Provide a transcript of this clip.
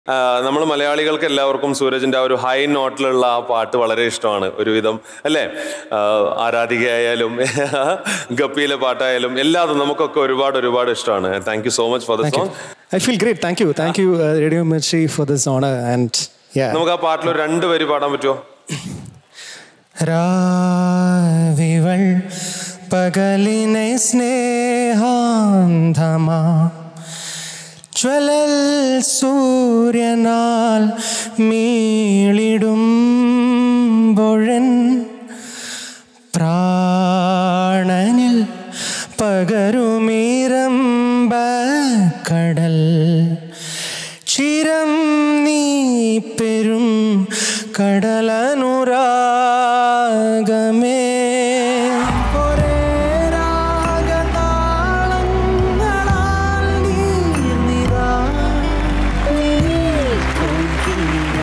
നമ്മൾ മലയാളികൾക്ക് എല്ലാവർക്കും സൂരജിന്റെ ആ ഒരു ഹൈ നോട്ടിലുള്ള ആ പാട്ട് വളരെ ഇഷ്ടമാണ് ഒരുവിധം അല്ലേ ആ, ആരാധികയായാലും ഗപ്പിയിലെ പാട്ടായാലും എല്ലാതും നമുക്കൊക്കെ ഒരുപാട് ഒരുപാട് ഇഷ്ടമാണ് thank you so much for the Thank you. Song I feel great. Thank you. Thank you, uh, Radio Mirchi, for this honor. And yeah. നമുക്ക് ആ പാട്ടിൽ ഒരു രണ്ട് വരി പാടാൻ പറ്റുമോ രാവിവൾ പകലിനെ സ്നേഹാന്ധമാ ജ്വലൽ സൂര്യനാൽ മീളിടുമ്പൊഴൻ പ്രാണനിൽ പകരുമീരമ്പ കടൽ ചിരം നീ പെരും കടല